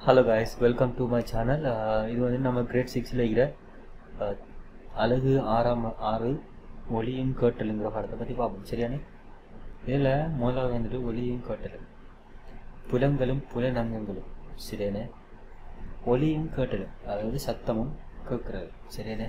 Hello guys welcome to my channel இது வந்து நம்ம கிரேட் சிக்ஸில் இருக்கிற அஹ், அழகு ஆறாம் ஆறு ஒளியும் கேட்டலுங்கிற பாடத்தை பற்றி பார்ப்போம் சரியானே இதில் முதலாவது வந்துட்டு ஒளியும் கேட்டலும் புலங்களும் புலனங்கங்களும் சரியானே ஒளியும் கேட்டலும் அதாவது சத்தமும் கேட்கறது சரியானே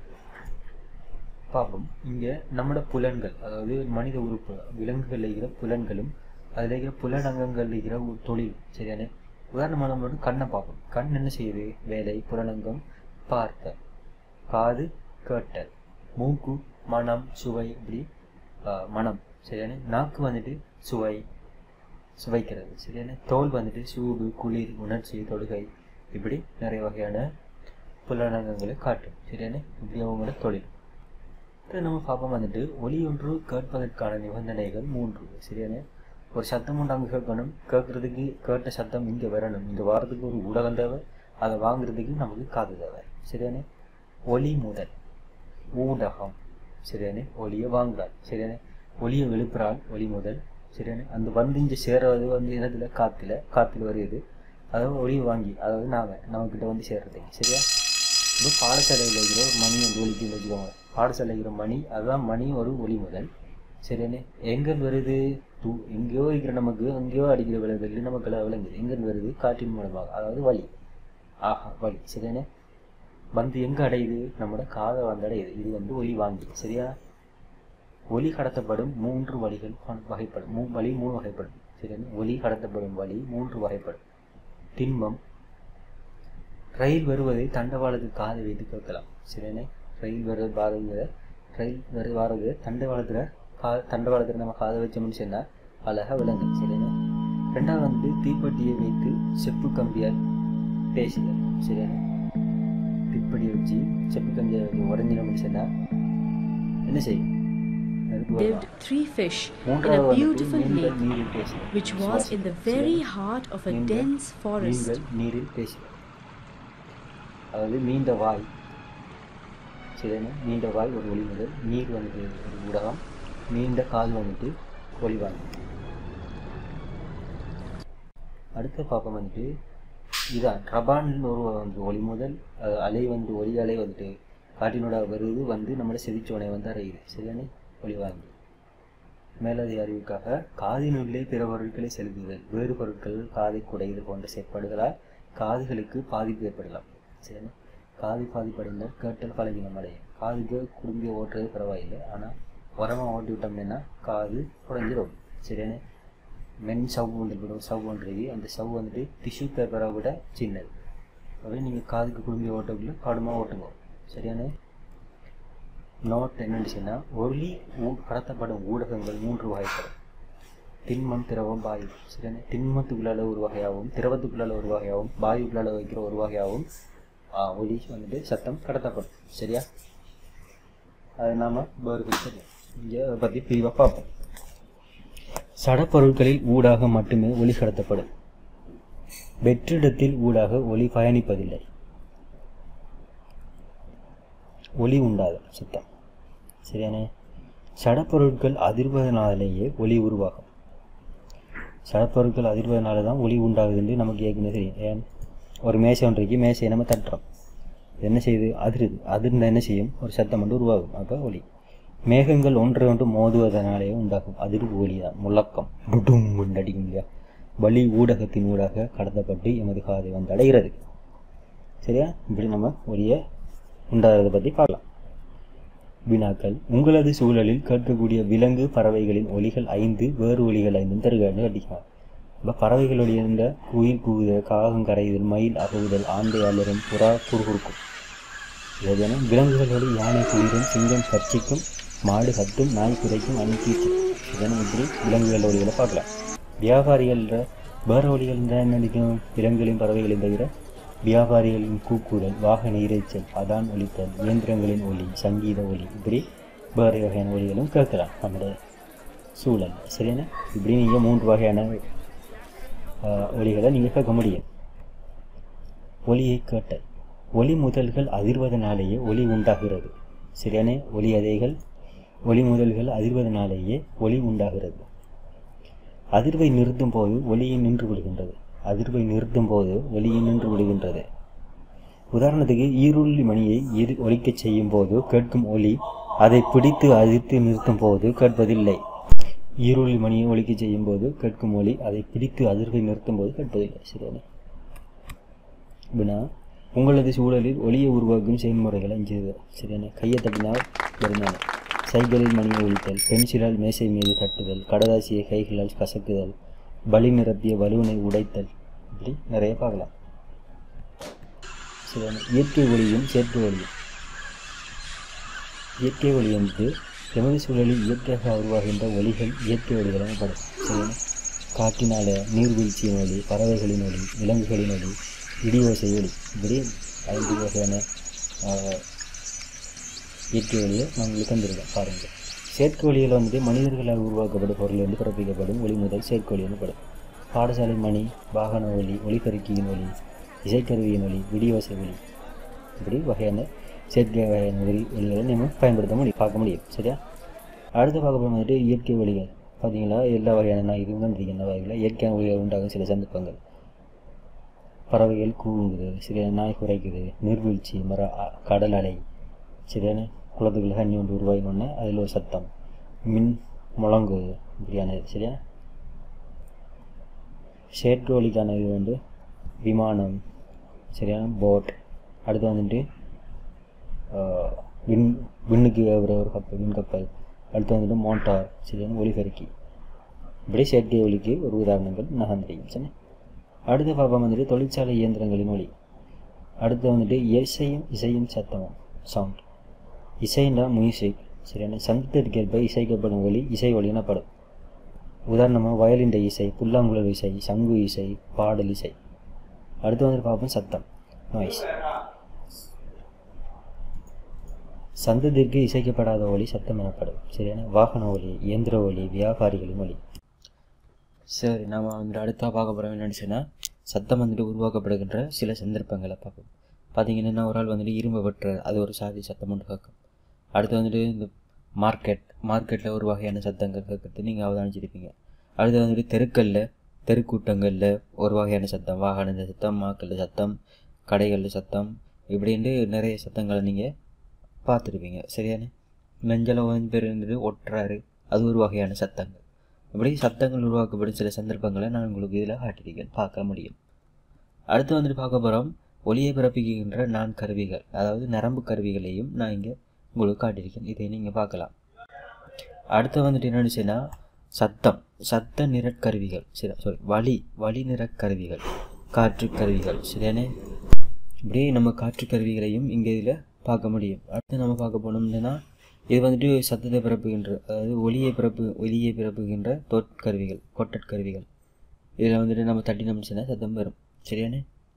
பார்ப்போம் இங்கே நம்மளோட புலன்கள் அதாவது மனித உறுப்பு விலங்குகளில் இருக்கிற புலன்களும் அதில் இருக்கிற புலனங்கங்கள் இருக்கிற ஒரு தொழில் சரியானே உதாரணமாக நம்ம வந்து கண்ணை பார்ப்போம் கண் என்ன செய்யுது வேலை புலனங்கம் பார்த்த காது கேட்டல் மூக்கு மனம் சுவை இப்படி ஆஹ், மனம் சரியானே நாக்கு வந்துட்டு சுவை சுவைக்கிறது சரியானே தோல் வந்துட்டு சூடு குளிர் உணர்ச்சி தொடுகை இப்படி நிறைய வகையான புலனங்கங்களை காட்டும் சரியானே இப்படி அவங்களோட தொழில் அடுத்து நம்ம பார்ப்போம் வந்துட்டு ஒலி ஒன்று கேட்பதற்கான நிபந்தனைகள் மூன்று சரியானே ஒரு சத்தம் ஒன்று அங்கே கேட்கணும் கேட்கறதுக்கு கேட்ட சத்தம் இங்கே வரணும் இங்கே வாரத்துக்கு ஒரு ஊடகம் தேவை அதை வாங்குறதுக்கு நமக்கு காது தேவை சரியானே ஒலி முதல் ஊடகம் சரியானே ஒலியை வாங்குறாள் சரியானே ஒலியை எழுப்புறாள் ஒலி முதல் சரியானே அந்த வந்து இங்கே சேர்றது வந்து இடத்துல காற்றுல காற்றுல வருது அதாவது ஒலியை வாங்கி அதாவது நாம நம்மக்கிட்ட வந்து சேர்றதுக்கு சரியா இப்போ பாடசாலையில் இருக்கிற ஒரு மணி வந்து ஒலிக்குன்னு வச்சுக்கோங்க பாடசாலை இருக்கிற மணி அதுதான் மணி ஒரு ஒலி முதல் சரியானே எங்கே வருது தூ எங்கேயோ இருக்கிற நமக்கு எங்கேயோ அடிக்கிற விளைவுகள் நமக்கு விளங்குது எங்கேருந்து வருது காற்றின் மூலமாக அதாவது வலி ஆஹா வலி சரியானே வந்து எங்கே அடையுது நம்மளோட காதை வந்து அடையுது இது வந்து ஒலி வாங்கி சரியா ஒலி கடத்தப்படும் மூன்று வழிகள் வ- வகைப்படும் மூ வழி மூணு வகைப்படும் சரியானே ஒலி கடத்தப்படும் வழி மூன்று வகைப்படும் திண்மம் ரயில் வருவதை தண்டவாளத்துக்கு காதை வைத்து கேட்கலாம் சரியானே ரயில் வர பாருங்க ரயில் வர வாரது தண்டவாளத்தில் கா தண்டவாளத்தில் நம்ம காதை வச்சோம்னு சொன்னால் அழகாக விளங்கும் சரியானே ரெண்டாவது வந்து தீப்பெட்டியை வைத்து செப்பு கம்பியால் பேசுதல் சரியானே தீப்பெட்டியை வச்சு செப்பு கம்பியை வச்சு உடஞ்சினோம்னு சொன்னால் என்ன செய்யும் அதுக்கு வருவா. lived three fish in மூன்றாவது a வந்துட்டு beautiful மீன்கள் lake நீரில் பேசுதல் which was in the very heart of a மீன்கள் dense forest. மீன்கள் நீரில் பேசுதல் அதாவது நீண்ட வாய் சரிதானே நீண்ட வாய் ஒரு ஒளி முதல் நீர் வந்துட்டு ஒரு ஊடகம் நீண்ட கால் வந்துட்டு ஒளிவாங்க அடுத்த பார்ப்போம் வந்துட்டு இதான் ரபான் ஒரு வந்து ஒளி முதல் அது அலை வந்து ஒளி அலை வந்துட்டு காட்டினோட வருது வந்து நம்மளோட செதிச்சோனை வந்து அறையுது சரிதானே ஒளிவாங்கி மேலதி அறிவுக்காக காதினுள்ளே பிற பொருட்களை செலுத்துதல் வேறு பொருட்கள் காதை குடைதல் போன்ற செயற்பாடுகளால் காதுகளுக்கு பாதிப்பு ஏற்படலாம் சரிண்ணா காது பாதிப்படைந்தால் கேட்டல் பலவீனம் அடையும் காதுக்கு குடும்பி ஓட்டுறது பரவாயில்லை ஆனால் உரமாக ஓட்டி விட்டோம்னா காது குறைஞ்சிடும் சரியானே மென் சவ் ஒன்று விடும் சவ் ஒன்று இருக்கு அந்த சவ் வந்துட்டு டிஷ்யூ பேப்பரை விட சின்னது அப்படி நீங்கள் காதுக்கு குடும்பி ஓட்டக்குள்ள கடுமாக ஓட்டுங்க சரியானே நோட் என்னன்னு சொன்னால் ஒளி ஊ- கடத்தப்படும் ஊடகங்கள் மூன்று வகைப்படும் திண்மம் திரவம் வாயு சரியானே திண்மத்துக்குள்ளால ஒரு வகையாகவும் திரவத்துக்குள்ளால ஒரு வகையாகவும் வாயுக்குள்ளால வைக்கிற ஒரு வகையாகவும் ஆ, ஒலி வந்துட்டு சத்தம் கடத்தப்படும் சரியா அது நாம் வேறு தெரியும் இங்கே அதை பற்றி பிரிவாக பார்ப்போம் சடப்பொருட்களில் ஊடாக மட்டுமே ஒலி கடத்தப்படும் வெற்றிடத்தில் ஊடாக ஒலி பயணிப்பதில்லை ஒலி உண்டாது சத்தம் சரியானே சடப்பொருட்கள் அதிர்வதனாலேயே ஒலி உருவாகும் சடப்பொருட்கள் அதிர்வதனால தான் ஒலி உண்டாகுதுன்னு நமக்கு ஏற்கனவே தெரியும் ஏன் ஒரு மேசை ஒன்றைக்கு மேசையை நம்ம தட்டுறோம் இது என்ன செய்யுது அதிருது அதிர்ந்தால் என்ன செய்யும் ஒரு சத்தம் மட்டும் உருவாகும் அப்போ ஒலி மேகங்கள் ஒன்றை ஒன்று மோதுவதனாலே உண்டாகும் அதிர்வு ஒலி தான் முழக்கம் டுடும் அடிக்கும் இல்லையா வலி ஊடகத்தின் ஊடாக கடத்தப்பட்டு எமது காதை வந்து அடைகிறது சரியா இப்படி நம்ம ஒலியை உண்டாகிறத பற்றி பார்க்கலாம் வினாக்கள் உங்களது சூழலில் கேட்கக்கூடிய விலங்கு பறவைகளின் ஒலிகள் ஐந்து வேறு ஒலிகள் ஐந்தும் தருகன்னு கட்டிக்கலாம் இப்போ பறவைகளுடைய இந்த குயில் கூவுதல் காகம் கரையுதல் மயில் அகவுதல் ஆந்தை அலறும் புறா குறுகுறுக்கும் இதென விலங்குகளோடு யானை குளிரும் சிங்கம் சர்ச்சைக்கும் மாடு கத்தும் நாய் குறைக்கும் அனுப்பீச்சும் இதனை இப்படி விலங்குகள் ஒலிகளை பார்க்கலாம் வியாபாரிகள்ன்ற வேறு ஒலிகள் இருந்தால் என்ன நினைக்கும் விலங்குகளின் பறவைகளின் தவிர வியாபாரிகளின் கூக்குரல் வாகன இரைச்சல் அதான் ஒலித்தல் இயந்திரங்களின் ஒலி சங்கீத ஒலி இப்படி வேறு வகையான ஒலிகளும் கேட்கலாம் நம்முடைய சூழல் சரியான இப்படி நீங்கள் மூன்று வகையான ஆஹ், ஒலிகளை நீங்கள் கேட்க முடியும் ஒலியை கேட்டல் ஒலி முதல்கள் அதிர்வதனாலேயே ஒலி உண்டாகிறது சரியானே ஒலி அதைகள் ஒலி முதல்கள் அதிர்வதனாலேயே ஒலி உண்டாகிறது அதிர்வை நிறுத்தும் போது ஒலியை நின்று விடுகின்றது அதிர்வை நிறுத்தும் போது ஒலியை நின்று விடுகின்றது உதாரணத்துக்கு ஈருள்ளி மணியை இரு ஒலிக்கச் செய்யும் போது கேட்கும் ஒலி அதை பிடித்து அதிர்த்து நிறுத்தும் போது கேட்பதில்லை ஈருள்ளி மணியை ஒலிக்கச் செய்யும் போது கேட்கும் ஒலி அதை பிடித்து அதிர்வை நிறுத்தும் போது கேட்பதில்லை சரியான வினா உங்களது சூழலில் ஒளியை உருவாக்கும் செயல்முறைகளை செய்து சரியான கையை தட்டினால் வருமான சைக்கிளில் மணியை ஒழித்தல் பென்சிலால் மேசை மீது தட்டுதல் கடதாசியை கைகளால் கசக்குதல் பலி நிரப்பிய பலூனை உடைத்தல் இப்படி நிறைய பார்க்கலாம் சரியான இயற்கை ஒளியும் செயற்கை ஒளியும் இயற்கை ஒளி என்பது எமது சூழலில் இயற்கையாக உருவாகின்ற ஒளிகள் இயற்கை ஒளிகள் எனப்படும் சரியான காற்றினால நீர்வீழ்ச்சியின் ஒளி பறவைகளின் ஒளி விலங்குகளின் ஒளி இடி ஓசை ஒளி இப்படி ஐந்து வகையான ஆஹ், இயற்கை ஒளியை நான் உங்களுக்கு தந்திருக்கேன் பாருங்கள் செயற்கை ஒளியில் வந்துட்டு மனிதர்களால் உருவாக்கப்படும் பொருளிலிருந்து பிறப்பிக்கப்படும் ஒளி முதல் செயற்கை ஒளி எனப்படும் பாடசாலை மணி வாகன ஒளி ஒளிபெருக்கியின் ஒளி இசைக்கருவியின் ஒளி விடியோசை ஒளி இப்படி வகையான செயற்கை வகையான ஒளி ஒளிகளை நம்ம பயன்படுத்த முடியும் பார்க்க முடியும் சரியா அடுத்து பார்க்க போகிறது வந்துட்டு இயற்கை ஒளிகள் பார்த்தீங்களா எல்லா வகையான நான் இது கண்டிருக்கேன் இந்த வகையில் இயற்கையான ஒளிகள் உண்டாகும் சில சந்தர்ப்பங்கள் பறவைகள் கூவுங்குது சரியான நாய் குறைக்குது நீர்வீழ்ச்சி மர அ- கடல் அலை சரியான குளத்துக்குள்ள தண்ணி ஒன்று உருவாகினோடனே அதில் ஒரு சத்தம் மின் முழங்குது இப்படியானது சரியா செயற்கை ஒளிக்கான இது வந்து விமானம் சரியான போட் அடுத்து வந்துட்டு ஆஹ், விண் விண்ணுக்கு ஏவுற ஒரு கப்பல் விண்கப்பல் அடுத்து வந்துட்டு மோட்டார் சரியான ஒளிபெருக்கி இப்படி செயற்கை ஒளிக்கு ஒரு உதாரணங்கள் நகர்ந்து தெரியும் சரி அடுத்து பார்ப்போம் வந்துட்டு தொழிற்சாலை இயந்திரங்களின் ஒளி அடுத்து வந்துட்டு இசையும் இசையும் சத்தமும் சவுண்ட் இசைன்னா மியூசிக் சரியான சந்தத்திற்கேற்ப இசைக்கப்படும் ஒளி இசை ஒளி எனப்படும் உதாரணமாக வயலின் இசை புல்லாங்குழல் இசை சங்கு இசை பாடல் இசை அடுத்து வந்துட்டு பார்ப்போம் சத்தம் நாய்ஸ் சந்தத்திற்கு இசைக்கப்படாத ஒளி சத்தம் எனப்படும் சரியான வாகன ஒளி இயந்திர ஒளி வியாபாரிகளின் ஒளி சரி நாம் வந்துட்டு அடுத்தா பார்க்க போகிறோம் என்னன்னு சொன்னால் சத்தம் வந்துட்டு உருவாக்கப்படுகின்ற சில சந்தர்ப்பங்களை பார்ப்போம் பார்த்தீங்கன்னா ஒரு ஆள் வந்துட்டு இரும்பு வெட்டுற அது ஒரு சாதி சத்தம் ஒன்று கேட்கும் அடுத்து வந்துட்டு இந்த மார்க்கெட் மார்க்கெட்டில் ஒரு வகையான சத்தங்கள் கேட்குறது நீங்கள் அவதானிச்சிருப்பீங்க அடுத்து வந்துட்டு தெருக்களில் தெருக்கூட்டங்களில் ஒரு வகையான சத்தம் வாகன சத்தம் மாக்களில் சத்தம் கடைகளில் சத்தம் இப்படின்ட்டு நிறைய சத்தங்களை நீங்கள் பார்த்துருப்பீங்க சரியானே நெஞ்சல வந்து பேர் இருந்துட்டு ஒட்டுறாரு அது ஒரு வகையான சத்தங்கள் இப்படி சத்தங்கள் உருவாக்கப்படும் சில சந்தர்ப்பங்களை நான் உங்களுக்கு இதில் காட்டியிருக்கேன் பார்க்க முடியும் அடுத்து வந்துட்டு பார்க்க போகிறோம் ஒளியை பிறப்பிக்கின்ற நான் கருவிகள் அதாவது நரம்பு கருவிகளையும் நான் இங்கே உங்களுக்கு காட்டியிருக்கேன் இதை நீங்கள் பார்க்கலாம் அடுத்து வந்துட்டு என்னன்னு சொன்னால் சத்தம் சத்த நிறக்கருவிகள் சரி சாரி வழி வழி நிறக்கருவிகள் காற்று கருவிகள் சரியானே இப்படியே நம்ம காற்று கருவிகளையும் இங்கே இதில் பார்க்க முடியும் அடுத்து நம்ம பார்க்க போனோம்னா இது வந்துட்டு சத்தத்தை பிறப்புகின்ற அதாவது ஒளியை பிறப்பு ஒலியை பிறப்புகின்ற தொற்கருவிகள் கொட்டற்கருவிகள் இதில் வந்துட்டு நம்ம தட்டி நம்பிச்சுன்னா சத்தம் வரும் சரியானே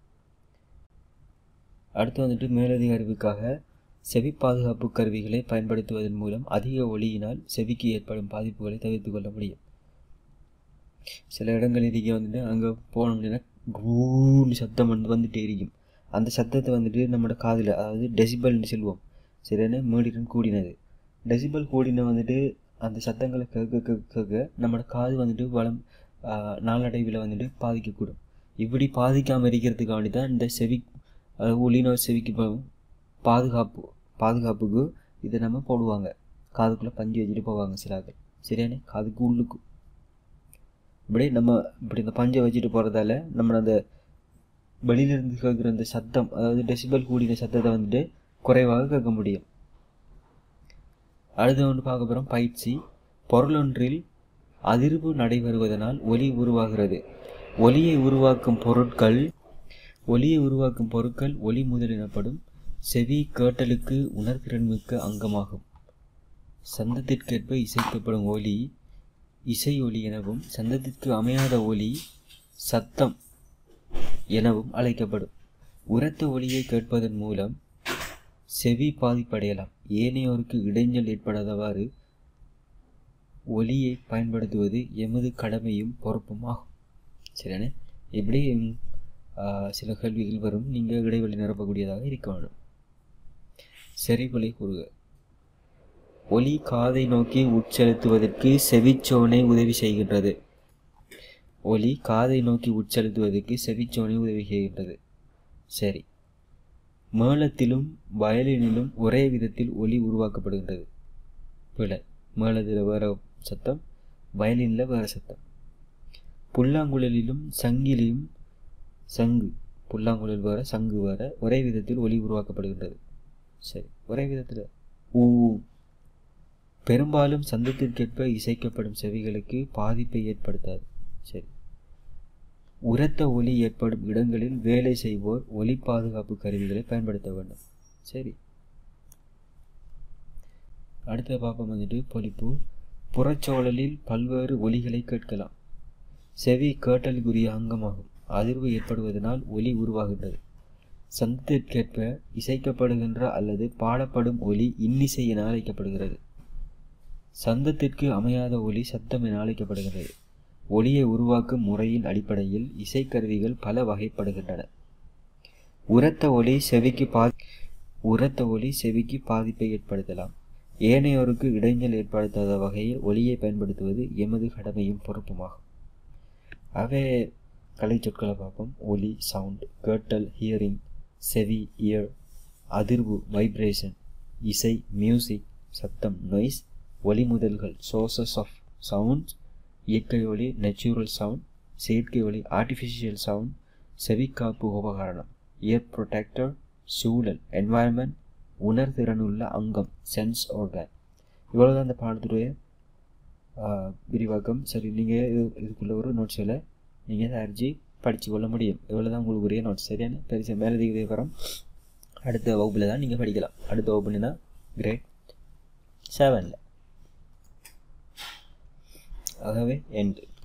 அடுத்து வந்துட்டு மேலதிக அறிவுக்காக செவி பாதுகாப்பு கருவிகளை பயன்படுத்துவதன் மூலம் அதிக ஒளியினால் செவிக்கு ஏற்படும் பாதிப்புகளை தவிர்த்து கொள்ள முடியும் சில இடங்கள் இதுக்கு வந்துட்டு அங்கே போனோம்னா கூன்னு சத்தம் வந்து வந்துட்டே இருக்கும் அந்த சத்தத்தை வந்துட்டு நம்மளோட காதில் அதாவது டெசிபல்னு சொல்லுவோம் சரியான மீடிடன் கூடினது டெசிபல் கூடின வந்துட்டு அந்த சத்தங்களை கேட்க கேட்க கேட்க நம்மளோட காது வந்துட்டு வளம் ஆஹ், நாளடைவில் வந்துட்டு பாதிக்கக்கூடும் இப்படி பாதிக்காமல் இருக்கிறதுக்காக வேண்டி தான் இந்த செவி அதாவது ஒளிநோய் செவிக்கு ப- பாதுகாப்பு பாதுகாப்புக்கு இதை நம்ம போடுவாங்க காதுக்குள்ளே பஞ்சு வச்சுட்டு போவாங்க சிலாக்கள் சரியானே காதுக்கு உள்ளுக்கு இப்படி நம்ம இப்படி இந்த பஞ்சை வச்சுட்டு போகிறதால நம்ம அந்த வெளியிலிருந்து கேட்குற அந்த சத்தம் அதாவது டெசிபல் கூடின சத்தத்தை வந்துட்டு குறைவாக கேட்க முடியும் அடுத்து ஒன்று பார்க்க போகிறோம் பயிற்சி பொருளொன்றில் அதிர்வு நடைபெறுவதனால் ஒலி உருவாகிறது ஒலியை உருவாக்கும் பொருட்கள் ஒலியை உருவாக்கும் பொருட்கள் ஒலி முதல் எனப்படும் செவி கேட்டலுக்கு உணர்திறன் மிக்க அங்கமாகும் சந்தத்திற்கேற்ப இசைக்கப்படும் ஒலி இசை ஒலி எனவும் சந்தத்திற்கு அமையாத ஒலி சத்தம் எனவும் அழைக்கப்படும் உரத்த ஒலியை கேட்பதன் மூலம் செவி பாதிப்படையலாம் ஏனையோருக்கு இடைஞ்சல் ஏற்படாதவாறு ஒலியை பயன்படுத்துவது எமது கடமையும் பொறுப்பும் ஆகும் சரியானே இப்படி ம், ஆ, சில கேள்விகள் வரும் நீங்கள் இடைவெளி நிரப்பக்கூடியதாக இருக்க வேண்டும் செறிவுலை கூறுக ஒலி காதை நோக்கி உட்செலுத்துவதற்கு செவிச்சோனை உதவி செய்கின்றது ஒலி காதை நோக்கி உட்செலுத்துவதற்கு செவிச்சோனை உதவி செய்கின்றது சரி மேளத்திலும் வயலினிலும் ஒரே விதத்தில் ஒலி உருவாக்கப்படுகின்றது பிழை மேளத்தில் வேற சத்தம் வயலினில் வேறு சத்தம் புல்லாங்குழலிலும் சங்கிலியும் சங்கு புல்லாங்குழல் வேற சங்கு வேற ஒரே விதத்தில் ஒலி உருவாக்கப்படுகின்றது சரி ஒரே விதத்தில் ஊ பெரும்பாலும் சந்தத்திற்கேற்ப இசைக்கப்படும் செவிகளுக்கு பாதிப்பை ஏற்படுத்தாது சரி உரத்த ஒலி ஏற்படும் இடங்களில் வேலை செய்வோர் ஒலி பாதுகாப்பு கருவிகளை பயன்படுத்த வேண்டும் சரி அடுத்த பாப்பம் வந்துட்டு பொலிப்பு புறச்சூழலில் பல்வேறு ஒலிகளை கேட்கலாம் செவி கேட்டலுக்குரிய அங்கமாகும் அதிர்வு ஏற்படுவதனால் ஒலி உருவாகின்றது சந்தத்திற்கேற்ப இசைக்கப்படுகின்ற அல்லது பாடப்படும் ஒலி இன்னிசை என அழைக்கப்படுகிறது சந்தத்திற்கு அமையாத ஒலி சத்தம் என அழைக்கப்படுகிறது ஒலியை உருவாக்கும் முறையின் அடிப்படையில் இசைக்கருவிகள் பல வகைப்படுகின்றன உரத்த ஒலி செவிக்கு பா உரத்த ஒலி செவிக்கு பாதிப்பை ஏற்படுத்தலாம் ஏனையோருக்கு இடைஞ்சல் ஏற்படுத்தாத வகையில் ஒலியை பயன்படுத்துவது எமது கடமையும் பொறுப்புமாகும் அவை கலை சொற்களை பார்ப்போம் ஒலி சவுண்ட் கேட்டல் ஹியரிங் செவி இயர் அதிர்வு வைப்ரேஷன் இசை மியூசிக் சத்தம் நொய்ஸ் ஒலிமுதல்கள் சோர்சஸ் ஆஃப் சவுண்ட்ஸ் இயற்கை ஒலி நேச்சுரல் சவுண்ட் செயற்கை ஒலி ஆர்டிஃபிஷியல் சவுண்ட் செவிக்காப்பு உபகரணம் இயர் ப்ரொடெக்டர் சூழல் என்வாயன்மெண்ட் உணர்திறனுள்ள அங்கம் சென்ஸ் ஆர்கன் இவ்வளோதான் அந்த பாடத்துடைய விரிவாக்கம் சரி நீங்கள் இது இதுக்குள்ள ஒரு நோட்ஸில் நீங்கள் தயாரித்து படித்து கொள்ள முடியும் இவ்வளோ தான் உங்களுக்கு உரிய நோட்ஸ் சரியான பெருசு மேலதிக விவரம் அடுத்த வகுப்பில் தான் நீங்கள் படிக்கலாம் அடுத்த வகுப்புனா கிரேட் செவனில் ஆகவே எண்டு